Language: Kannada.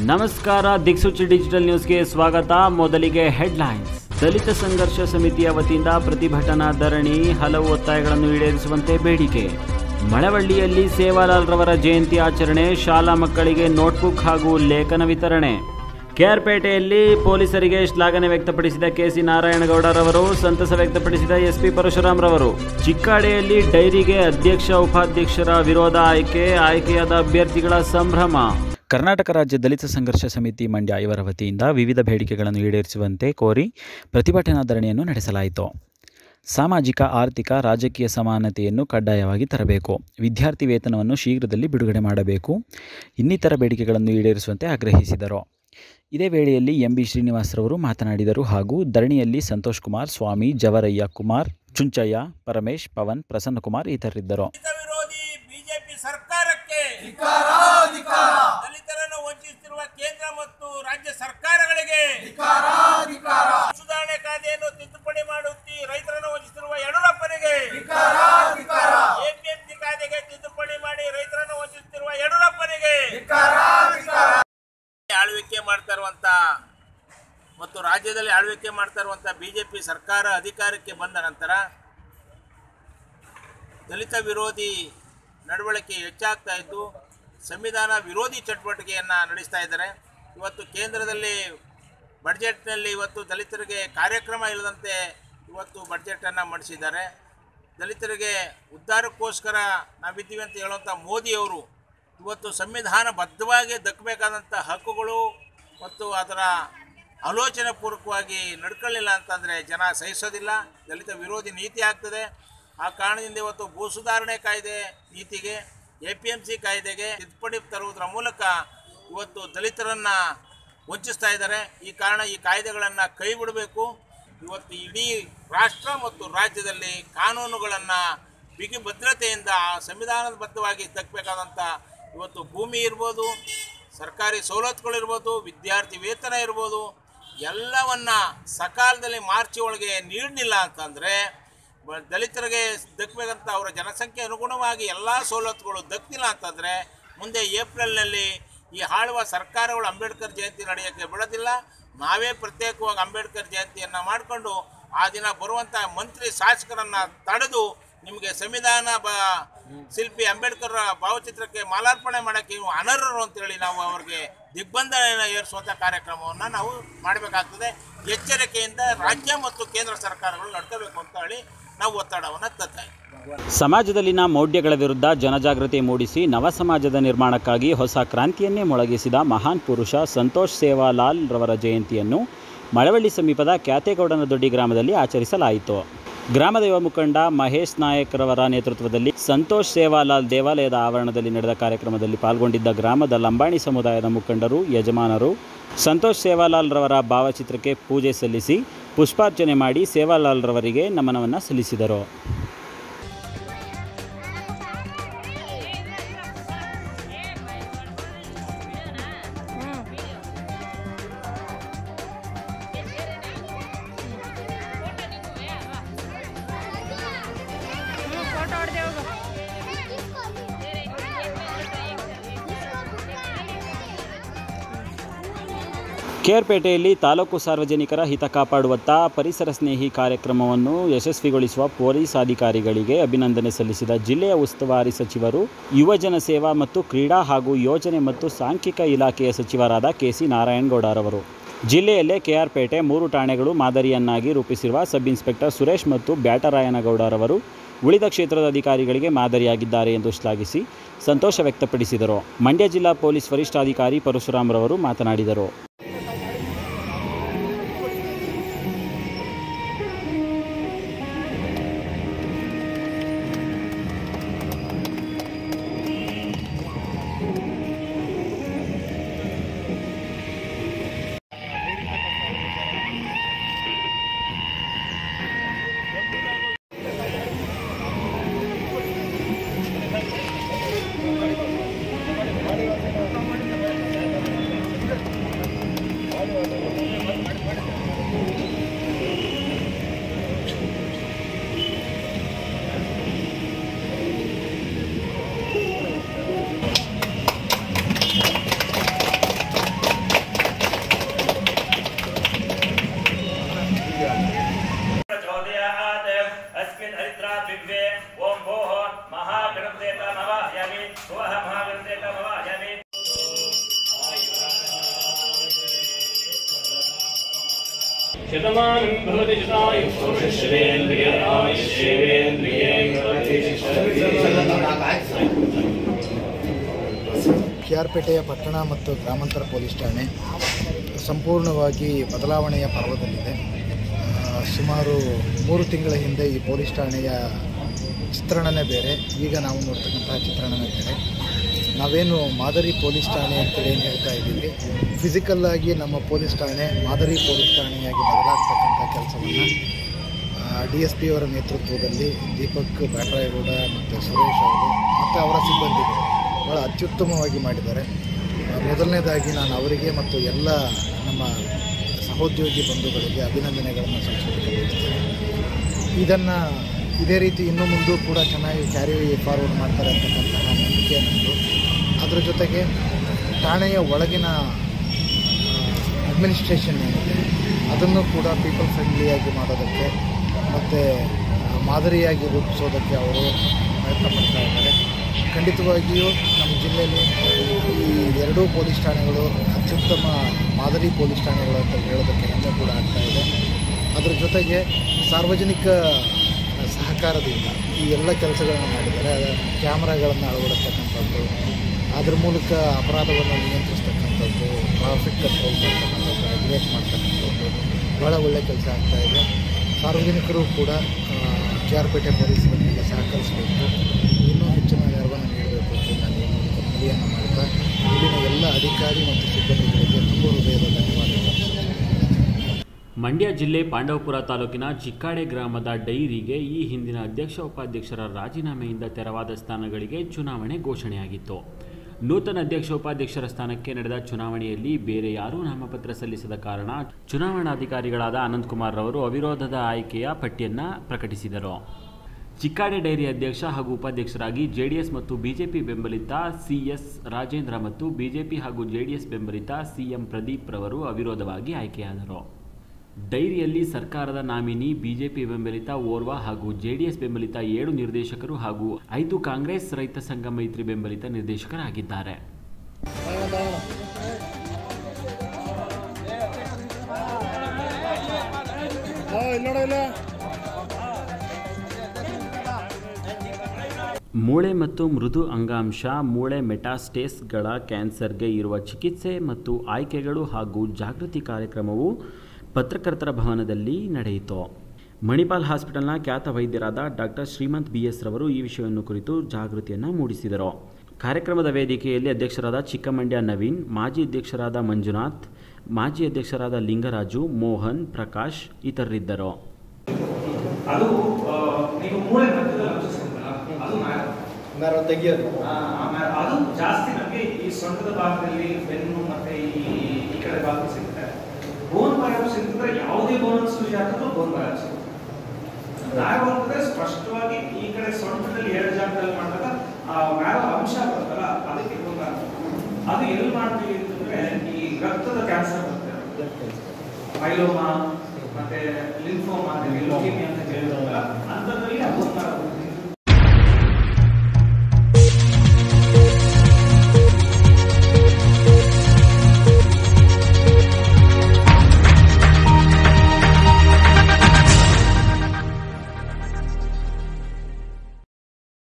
ನಮಸ್ಕಾರ ದಿಕ್ಸೂಚಿ ಡಿಜಿಟಲ್ ನ್ಯೂಸ್ಗೆ ಸ್ವಾಗತ ಮೊದಲಿಗೆ ಹೆಡ್ಲೈನ್ಸ್ ದಲಿತ ಸಂಘರ್ಷ ಸಮಿತಿಯ ವತಿಯಿಂದ ಪ್ರತಿಭಟನಾ ಧರಣಿ ಹಲವು ಒತ್ತಾಯಗಳನ್ನು ಈಡೇರಿಸುವಂತೆ ಬೇಡಿಕೆ ಮಳವಳ್ಳಿಯಲ್ಲಿ ಸೇವಾಲಾಲ್ ರವರ ಜಯಂತಿ ಆಚರಣೆ ಶಾಲಾ ಮಕ್ಕಳಿಗೆ ನೋಟ್ಬುಕ್ ಹಾಗೂ ಲೇಖನ ವಿತರಣೆ ಕೆಆರ್ಪೇಟೆಯಲ್ಲಿ ಪೊಲೀಸರಿಗೆ ಶ್ಲಾಘನೆ ವ್ಯಕ್ತಪಡಿಸಿದ ಕೆಸಿ ನಾರಾಯಣಗೌಡರವರು ಸಂತಸ ವ್ಯಕ್ತಪಡಿಸಿದ ಎಸ್ಪಿ ಪರಶುರಾಮ್ ರವರು ಚಿಕ್ಕಾಡೆಯಲ್ಲಿ ಡೈರಿಗೆ ಅಧ್ಯಕ್ಷ ಉಪಾಧ್ಯಕ್ಷರ ವಿರೋಧ ಆಯ್ಕೆ ಆಯ್ಕೆಯಾದ ಅಭ್ಯರ್ಥಿಗಳ ಸಂಭ್ರಮ ಕರ್ನಾಟಕ ರಾಜ್ಯ ದಲಿತ ಸಂಘರ್ಷ ಸಮಿತಿ ಮಂಡ್ಯ ಇವರ ವತಿಯಿಂದ ವಿವಿಧ ಬೇಡಿಕೆಗಳನ್ನು ಈಡೇರಿಸುವಂತೆ ಕೋರಿ ಪ್ರತಿಭಟನಾ ಧರಣಿಯನ್ನು ನಡೆಸಲಾಯಿತು ಸಾಮಾಜಿಕ ಆರ್ಥಿಕ ರಾಜಕೀಯ ಸಮಾನತೆಯನ್ನು ಕಡ್ಡಾಯವಾಗಿ ತರಬೇಕು ವಿದ್ಯಾರ್ಥಿ ವೇತನವನ್ನು ಶೀಘ್ರದಲ್ಲಿ ಬಿಡುಗಡೆ ಮಾಡಬೇಕು ಇನ್ನಿತರ ಬೇಡಿಕೆಗಳನ್ನು ಈಡೇರಿಸುವಂತೆ ಆಗ್ರಹಿಸಿದರು ಇದೇ ವೇಳೆಯಲ್ಲಿ ಎಂ ಬಿ ಶ್ರೀನಿವಾಸರವರು ಮಾತನಾಡಿದರು ಹಾಗೂ ಧರಣಿಯಲ್ಲಿ ಸಂತೋಷ್ ಕುಮಾರ್ ಸ್ವಾಮಿ ಜವರಯ್ಯ ಕುಮಾರ್ ಚುಂಚಯ್ಯ ಪರಮೇಶ್ ಪವನ್ ಪ್ರಸನ್ನಕುಮಾರ್ ಇತರರಿದ್ದರು ದಲಿತ ವಿರೋಧಿ ಬಿಜೆಪಿ ಸರ್ಕಾರಕ್ಕೆ ದಲಿತರನ್ನು ವಂಚಿಸುತ್ತಿರುವ ಕೇಂದ್ರ ಮತ್ತು ರಾಜ್ಯ ಸರ್ಕಾರಗಳಿಗೆ ಸುಧಾರಣೆ ಕಾಯ್ದೆಯನ್ನು ತಿದ್ದುಪಡಿ ಮಾಡುತ್ತಿ ರೈತರನ್ನು ವಂಚಿಸುತ್ತಿರುವ ಯಡಿಯೂರಪ್ಪನಿಗೆ ಎಪಿಎಂಸಿ ಕಾಯ್ದೆಗೆ ತಿದ್ದುಪಡಿ ಮಾಡಿ ರೈತರನ್ನು ವಂಚಿಸುತ್ತಿರುವ ಯಡಿಯೂರಪ್ಪನಿಗೆ ಆಳ್ವಿಕೆ ಮಾಡ್ತಾ ಇರುವಂತ ಮತ್ತು ರಾಜ್ಯದಲ್ಲಿ ಆಳ್ವಿಕೆ ಮಾಡ್ತಾ ಇರುವಂತ ಬಿಜೆಪಿ ಸರ್ಕಾರ ಅಧಿಕಾರಕ್ಕೆ ಬಂದ ನಂತರ ದಲಿತ ವಿರೋಧಿ ನಡವಳಿಕೆ ಹೆಚ್ಚಾಗ್ತಾ ಇದ್ದು ಸಂವಿಧಾನ ವಿರೋಧಿ ಚಟುವಟಿಕೆಯನ್ನು ನಡೆಸ್ತಾ ಇದ್ದಾರೆ ಇವತ್ತು ಕೇಂದ್ರದಲ್ಲಿ ಬಡ್ಜೆಟ್ನಲ್ಲಿ ಇವತ್ತು ದಲಿತರಿಗೆ ಕಾರ್ಯಕ್ರಮ ಇಲ್ಲದಂತೆ ಇವತ್ತು ಬಡ್ಜೆಟನ್ನು ಮಾಡಿಸಿದ್ದಾರೆ ದಲಿತರಿಗೆ ಉದ್ಧಾರಕ್ಕೋಸ್ಕರ ನಾವಿದ್ದೀವಿ ಅಂತ ಹೇಳುವಂಥ ಮೋದಿಯವರು ಇವತ್ತು ಸಂವಿಧಾನ ಬದ್ಧವಾಗಿ ದಕ್ಕಬೇಕಾದಂಥ ಹಕ್ಕುಗಳು ಮತ್ತು ಅದರ ಆಲೋಚನೆ ಪೂರ್ವಕವಾಗಿ ನಡ್ಕೊಳ್ಳಿಲ್ಲ ಅಂತಂದರೆ ಜನ ಸಹಿಸೋದಿಲ್ಲ ದಲಿತ ವಿರೋಧಿ ನೀತಿ ಆಗ್ತದೆ ಆ ಕಾರಣದಿಂದ ಇವತ್ತು ಭೂ ಸುಧಾರಣೆ ಕಾಯ್ದೆ ನೀತಿಗೆ ಎ ಪಿ ಎಮ್ ಸಿ ಕಾಯ್ದೆಗೆ ತಿದ್ದುಪಡಿ ತರುವುದರ ಮೂಲಕ ಇವತ್ತು ದಲಿತರನ್ನು ವಂಚಿಸ್ತಾ ಇದ್ದಾರೆ ಈ ಕಾರಣ ಈ ಕಾಯ್ದೆಗಳನ್ನು ಕೈ ಬಿಡಬೇಕು ಇವತ್ತು ಇಡೀ ರಾಷ್ಟ್ರ ಮತ್ತು ರಾಜ್ಯದಲ್ಲಿ ಕಾನೂನುಗಳನ್ನು ಬಿಗಿ ಭದ್ರತೆಯಿಂದ ಸಂವಿಧಾನಬದ್ಧವಾಗಿ ದಕ್ಕಬೇಕಾದಂಥ ಇವತ್ತು ಭೂಮಿ ಇರ್ಬೋದು ಸರ್ಕಾರಿ ಸವಲತ್ತುಗಳಿರ್ಬೋದು ವಿದ್ಯಾರ್ಥಿ ವೇತನ ಇರ್ಬೋದು ಎಲ್ಲವನ್ನ ಸಕಾಲದಲ್ಲಿ ಮಾರ್ಚ್ ಒಳಗೆ ನೀಡಲಿಲ್ಲ ಅಂತಂದರೆ ಬ- ದಲಿತರಿಗೆ ದಕ್ಕಬೇಕಂತ ಅವರ ಜನಸಂಖ್ಯೆ ಅನುಗುಣವಾಗಿ ಎಲ್ಲ ಸವಲತ್ತುಗಳು ದಕ್ಕಿಲ್ಲ ಅಂತಂದರೆ ಮುಂದೆ ಏಪ್ರಿಲ್ನಲ್ಲಿ ಈ ಆಳುವ ಸರ್ಕಾರಗಳು ಅಂಬೇಡ್ಕರ್ ಜಯಂತಿ ನಡೆಯೋಕ್ಕೆ ಬಿಡೋದಿಲ್ಲ ನಾವೇ ಪ್ರತ್ಯೇಕವಾಗಿ ಅಂಬೇಡ್ಕರ್ ಜಯಂತಿಯನ್ನು ಮಾಡಿಕೊಂಡು ಆ ದಿನ ಬರುವಂಥ ಮಂತ್ರಿ ಶಾಸಕರನ್ನು ತಡೆದು ನಿಮಗೆ ಸಂವಿಧಾನ ಬ ಶಿಲ್ಪಿ ಅಂಬೇಡ್ಕರ್ ಭಾವಚಿತ್ರಕ್ಕೆ ಮಾಲಾರ್ಪಣೆ ಮಾಡೋಕ್ಕೆ ನೀವು ಅನರ್ಹರು ಅಂತೇಳಿ ನಾವು ಅವರಿಗೆ ದಿಗ್ಬಂಧನ ಏರಿಸುವಂಥ ಕಾರ್ಯಕ್ರಮವನ್ನು ನಾವು ಮಾಡಬೇಕಾಗ್ತದೆ ಎಚ್ಚರಿಕೆಯಿಂದ ರಾಜ್ಯ ಮತ್ತು ಕೇಂದ್ರ ಸರ್ಕಾರಗಳು ನಡ್ಕೋಬೇಕು ಅಂತ ಹೇಳಿ ನಾವು ಒತ್ತಡವನ್ನು ತರ್ತಾ ಇದ್ದೀವಿ ಸಮಾಜದಲ್ಲಿನ ಮೌಢ್ಯಗಳ ವಿರುದ್ಧ ಜನಜಾಗೃತಿ ಮೂಡಿಸಿ ನವ ಸಮಾಜದ ನಿರ್ಮಾಣಕ್ಕಾಗಿ ಹೊಸ ಕ್ರಾಂತಿಯನ್ನೇ ಮೊಳಗಿಸಿದ ಮಹಾನ್ ಪುರುಷ ಸಂತೋಷ್ ಸೇವಾಲಾಲ್ ರವರ ಜಯಂತಿಯನ್ನು ಮಳವಳ್ಳಿ ಸಮೀಪದ ಕ್ಯಾತೇಗೌಡನ ದೊಡ್ಡಿ ಗ್ರಾಮದಲ್ಲಿ ಆಚರಿಸಲಾಯಿತು ಗ್ರಾಮದ ಯುವ ಮುಖಂಡ ಮಹೇಶ್ ನಾಯಕ್ ರವರ ನೇತೃತ್ವದಲ್ಲಿ ಸಂತೋಷ್ ಸೇವಾಲಾಲ್ ದೇವಾಲಯದ ಆವರಣದಲ್ಲಿ ನಡೆದ ಕಾರ್ಯಕ್ರಮದಲ್ಲಿ ಪಾಲ್ಗೊಂಡಿದ್ದ ಗ್ರಾಮದ ಲಂಬಾಣಿ ಸಮುದಾಯದ ಮುಖಂಡರು ಯಜಮಾನರು ಸಂತೋಷ್ ಸೇವಾಲಾಲ್ ರವರ ಭಾವಚಿತ್ರಕ್ಕೆ ಪೂಜೆ ಸಲ್ಲಿಸಿ ಪುಷ್ಪಾರ್ಚನೆ ಮಾಡಿ ಸೇವಾಲಾಲ್ ರವರಿಗೆ ನಮನವನ್ನು ಸಲ್ಲಿಸಿದರು ಫೋಟೋ ಹೊಡೆದೆ ಹೋಗು ಕೇರ್ಪೇಟೆಯಲ್ಲಿ ತಾಲೂಕು ಸಾರ್ವಜನಿಕರ ಹಿತ ಕಾಪಾಡುವತ್ತ ಪರಿಸರ ಸ್ನೇಹಿ ಕಾರ್ಯಕ್ರಮವನ್ನು ಯಶಸ್ವಿಗೊಳಿಸುವ ಪೊಲೀಸ್ ಅಧಿಕಾರಿಗಳಿಗೆ ಅಭಿನಂದನೆ ಸಲ್ಲಿಸಿದ ಜಿಲ್ಲೆಯ ಉಸ್ತುವಾರಿ ಸಚಿವರು ಯುವಜನ ಸೇವಾ ಮತ್ತು ಕ್ರೀಡಾ ಹಾಗೂ ಯೋಜನೆ ಮತ್ತು ಸಾಂಖ್ಯಿಕ ಇಲಾಖೆಯ ಸಚಿವರಾದ ಕೆಸಿ ನಾರಾಯಣಗೌಡರವರು ಜಿಲ್ಲೆಯಲ್ಲೇ ಕೆಆರ್ಪೇಟೆ ಮೂರು ಠಾಣೆಗಳು ಮಾದರಿಯನ್ನಾಗಿ ರೂಪಿಸಿರುವ ಸಬ್ ಇನ್ಸ್ಪೆಕ್ಟರ್ ಸುರೇಶ್ ಮತ್ತು ಬ್ಯಾಟರಾಯನಗೌಡರವರು ಉಳಿದ ಕ್ಷೇತ್ರದ ಅಧಿಕಾರಿಗಳಿಗೆ ಮಾದರಿಯಾಗಿದ್ದಾರೆ ಎಂದು ಶ್ಲಾಘಿಸಿ ಸಂತೋಷ ವ್ಯಕ್ತಪಡಿಸಿದರು ಮಂಡ್ಯ ಜಿಲ್ಲಾ ಪೊಲೀಸ್ ವರಿಷ್ಠಾಧಿಕಾರಿ ಪರಶುರಾಮ್ ರವರು ಮಾತನಾಡಿದರು शतमानं भवति शतायुः ಕೆಆರ್ಪೇಟೆಯ ಪಟ್ಟಣ ಮತ್ತು ಗ್ರಾಮಾಂತರ ಪೊಲೀಸ್ ಠಾಣೆ ಸಂಪೂರ್ಣವಾಗಿ ಬದಲಾವಣೆಯ ಪರ್ವದಲ್ಲಿದೆ ಆ, ಸುಮಾರು ಮೂರು ತಿಂಗಳ ಹಿಂದೆ ಈ ಪೊಲೀಸ್ ಠಾಣೆಯ ಚಿತ್ರಣನೇ ಬೇರೆ ಈಗ ನಾವು ನೋಡ್ತಕ್ಕಂತಹ ಚಿತ್ರಣನೇ ಬೇರೆ ನಾವೇನು ಮಾದರಿ ಪೊಲೀಸ್ ಠಾಣೆ ಅಂತೇಳಿ ಏನು ಹೇಳ್ತಾ ಇದ್ದೀವಿ ಫಿಸಿಕಲ್ ಆಗಿ ನಮ್ಮ ಪೊಲೀಸ್ ಠಾಣೆ ಮಾದರಿ ಪೊಲೀಸ್ ಠಾಣೆಯಾಗಿ ಬದಲಾಗ್ತಕ್ಕಂಥ ಕೆಲಸವನ್ನು ಡಿ ಎಸ್ ಪಿ ಅವರ ನೇತೃತ್ವದಲ್ಲಿ ದೀಪಕ್ ಬ್ಯಾಟ್ರಾಯಗೌಡ ಮತ್ತು ಸುರೇಶ್ ಅವರು ಮತ್ತು ಅವರ ಸಿಬ್ಬಂದಿಗಳು ಭಾಳ ಅತ್ಯುತ್ತಮವಾಗಿ ಮಾಡಿದ್ದಾರೆ ಆ, ಮೊದಲನೇದಾಗಿ ನಾನು ಅವರಿಗೆ ಮತ್ತು ಎಲ್ಲ ನಮ್ಮ ಸಹೋದ್ಯೋಗಿ ಬಂಧುಗಳಿಗೆ ಅಭಿನಂದನೆಗಳನ್ನು ಸಲ್ಲಿಸೋದಕ್ಕೆ ಬಯಸ್ತೇನೆ ಇದನ್ನು ಇದೇ ರೀತಿ ಇನ್ನು ಮುಂದೂ ಕೂಡ ಚೆನ್ನಾಗಿ ಕ್ಯಾರಿ ಫಾರ್ವರ್ಡ್ ಮಾಡ್ತಾರೆ ಅಂತಕ್ಕಂತಹ ನಂಬಿಕೆ ನಮ್ಮದು ಅದರ ಜೊತೆಗೆ ಠಾಣೆಯ ಒಳಗಿನ ಅಡ್ಮಿನಿಸ್ಟ್ರೇಷನ್ ಏನಿದೆ ಅದನ್ನು ಕೂಡ ಪೀಪಲ್ ಫ್ರೆಂಡ್ಲಿಯಾಗಿ ಮಾಡೋದಕ್ಕೆ ಮತ್ತು ಮಾದರಿಯಾಗಿ ರೂಪಿಸೋದಕ್ಕೆ ಅವರು ಪ್ರಯತ್ನ ಪಡ್ತಾ ಇದ್ದಾರೆ ಖಂಡಿತವಾಗಿಯೂ ನಮ್ಮ ಜಿಲ್ಲೆಯಲ್ಲಿ ಈ ಎರಡೂ ಪೊಲೀಸ್ ಠಾಣೆಗಳು ಅತ್ಯುತ್ತಮ ಮಾದರಿ ಪೊಲೀಸ್ ಠಾಣೆಗಳು ಅಂತ ಹೇಳೋದಕ್ಕೆ ಹೆಮ್ಮೆ ಕೂಡ ಆಗ್ತಾ ಇದೆ ಅದರ ಜೊತೆಗೆ ಸಾರ್ವಜನಿಕ ಸಹಕಾರದಿಂದ ಈ ಎಲ್ಲ ಕೆಲಸಗಳನ್ನು ಮಾಡಿದ್ದಾರೆ ಅದ ಕ್ಯಾಮ್ರಾಗಳನ್ನು ಅಳವಡಿಸ್ತಕ್ಕಂಥದ್ದು ಅದ್ರ ಮೂಲಕ ಅಪರಾಧವನ್ನು ನಿಯಂತ್ರಿಸ್ತಕ್ಕಂಥದ್ದು ಟ್ರಾಫಿಕ್ ಕಂಟ್ರೋಲ್ ಮಾಡ್ತಕ್ಕಂಥದ್ದು ರೆಗ್ಯುಲೇಟ್ ಮಾಡ್ತಕ್ಕಂಥದ್ದು ಭಾಳ ಒಳ್ಳೆಯ ಕೆಲಸ ಆಗ್ತಾ ಇದೆ ಸಾರ್ವಜನಿಕರು ಕೂಡ ಕೆ ಆರ್ ಪೇಟೆ ಪೊಲೀಸ್ ಬಂದಿಗೆ ಸಹಕರಿಸಬೇಕು ಇನ್ನೂ ಹೆಚ್ಚಿನ ನೆರವನ್ನು ನೀಡಬೇಕು ಅಂತ ನಾನು ಈ ಮೂಲಕ ಮನವಿಯನ್ನು ಮಾಡ್ತಾ ಇಲ್ಲಿನ ಎಲ್ಲ ಅಧಿಕಾರಿ ಮತ್ತು ಸಿಬ್ಬಂದಿಗಳಿಗೆ ತುಂಬ ಹೃದಯದ ಧನ್ಯವಾದಗಳು ಮಂಡ್ಯ ಜಿಲ್ಲೆ ಪಾಂಡವಪುರ ತಾಲೂಕಿನ ಚಿಕ್ಕಾಡೆ ಗ್ರಾಮದ ಡೈರಿಗೆ ಈ ಹಿಂದಿನ ಅಧ್ಯಕ್ಷ ಉಪಾಧ್ಯಕ್ಷರ ರಾಜೀನಾಮೆಯಿಂದ ತೆರವಾದ ಸ್ಥಾನಗಳಿಗೆ ಚುನಾವಣೆ ಘೋಷಣೆಯಾಗಿತ್ತು ನೂತನ ಅಧ್ಯಕ್ಷ ಉಪಾಧ್ಯಕ್ಷರ ಸ್ಥಾನಕ್ಕೆ ನಡೆದ ಚುನಾವಣೆಯಲ್ಲಿ ಬೇರೆ ಯಾರೂ ನಾಮಪತ್ರ ಸಲ್ಲಿಸದ ಕಾರಣ ಚುನಾವಣಾಧಿಕಾರಿಗಳಾದ ಅನಂತಕುಮಾರ್ ರವರು ಅವಿರೋಧದ ಆಯ್ಕೆಯ ಪಟ್ಟಿಯನ್ನು ಪ್ರಕಟಿಸಿದರು ಚಿಕ್ಕಾಡೆ ಡೈರಿ ಅಧ್ಯಕ್ಷ ಹಾಗೂ ಉಪಾಧ್ಯಕ್ಷರಾಗಿ ಜೆಡಿಎಸ್ ಮತ್ತು ಬಿಜೆಪಿ ಬೆಂಬಲಿತ ಸಿಎಸ್ ರಾಜೇಂದ್ರ ಮತ್ತು ಬಿಜೆಪಿ ಹಾಗೂ ಜೆಡಿಎಸ್ ಬೆಂಬಲಿತ ಸಿಎಂ ಪ್ರದೀಪ್ ರವರು ಅವಿರೋಧವಾಗಿ ಆಯ್ಕೆಯಾದರು ಡೈರಿಯಲ್ಲಿ ಸರ್ಕಾರದ ನಾಮಿನಿ ಬಿಜೆಪಿ ಬೆಂಬಲಿತ ಓರ್ವ ಹಾಗೂ ಜೆಡಿಎಸ್ ಬೆಂಬಲಿತ ಏಳು ನಿರ್ದೇಶಕರು ಹಾಗೂ ಐದು ಕಾಂಗ್ರೆಸ್ ರೈತ ಸಂಘ ಮೈತ್ರಿ ಬೆಂಬಲಿತ ನಿರ್ದೇಶಕರಾಗಿದ್ದಾರೆ ಮೂಳೆ ಮತ್ತು ಮೃದು ಅಂಗಾಂಶ ಮೂಳೆ ಮೆಟಾಸ್ಟೇಸ್ಗಳ ಕ್ಯಾನ್ಸರ್ಗೆ ಇರುವ ಚಿಕಿತ್ಸೆ ಮತ್ತು ಆಯ್ಕೆಗಳು ಹಾಗೂ ಜಾಗೃತಿ ಕಾರ್ಯಕ್ರಮವು ಪತ್ರಕರ್ತರ ಭವನದಲ್ಲಿ ನಡೆಯಿತು ಮಣಿಪಾಲ್ ಹಾಸ್ಪಿಟಲ್ನ ಖ್ಯಾತ ವೈದ್ಯರಾದ ಡಾಕ್ಟರ್ ಶ್ರೀಮಂತ್ ಬಿ ಎಸ್ ರವರು ಈ ವಿಷಯವನ್ನು ಕುರಿತು ಜಾಗೃತಿಯನ್ನು ಮೂಡಿಸಿದರು ಕಾರ್ಯಕ್ರಮದ ವೇದಿಕೆಯಲ್ಲಿ ಅಧ್ಯಕ್ಷರಾದ ಚಿಕ್ಕಮಂಡ್ಯ ನವೀನ್ ಮಾಜಿ ಅಧ್ಯಕ್ಷರಾದ ಮಂಜುನಾಥ್ ಮಾಜಿ ಅಧ್ಯಕ್ಷರಾದ ಲಿಂಗರಾಜು ಮೋಹನ್ ಪ್ರಕಾಶ್ ಇತರರಿದ್ದರು ಅದು ಆ, ನೀವು ಮೂಳೆ ಮಧ್ಯದಲ್ಲಿ ಅಂಟಿಸ್ಕೊಂಡ್ರಲ್ಲ, ಅದು ಮ್ಯಾರೋ. ಮ್ಯಾರೋ ತೆಗಿಯೋದು ಆ, ಆ ಮ್ಯಾರೋ. ಅದು ಜಾಸ್ತಿ ನಮಗೆ ಈ ಸೊಂಟದ ಭಾಗದಲ್ಲಿ ಬೆನ್ನು ಮತ್ತೆ ಈ ಈ ಕಡೆ ಭಾಗ ಸಿಗುತ್ತೆ ಬೋನ್ ಬಯೋಪ್ಸಿ ಅಂತಂದ್ರೆ ಯಾವುದೇ ಬೋನ್ ಸೂಜಿ ಹಾಕಿದ್ರು ಬೋನ್ ಬಯೋಪ್ಸಿ ಮ್ಯಾರೋ ಅಂತಂದ್ರೆ ಸ್ಪಷ್ಟವಾಗಿ ಈ ಕಡೆ ಸೊಂಟದಲ್ಲಿ ಎರಡು ಜಾಗದಲ್ಲಿ ಮಾಡಿದಾಗ ಆ ಮ್ಯಾರೋ ಅಂಶ ಬರುತ್ತಲ್ಲ ಅದಕ್ಕೆ ಬೋನ್ ಅದು ಎಲ್ಲಿ ಮಾಡ್ತೀವಿ ಅಂತಂದ್ರೆ ಈ ರಕ್ತದ ಕ್ಯಾನ್ಸರ್ ಬರುತ್ತೆ ಮೈಲೋಮಾ ಮತ್ತೆ ಲಿಂಫೋಮಾ ಅಂತ ಲುಕೇಮಿಯಾ ಅಂತ ಹೇಳಿದ್ರಲ್ಲ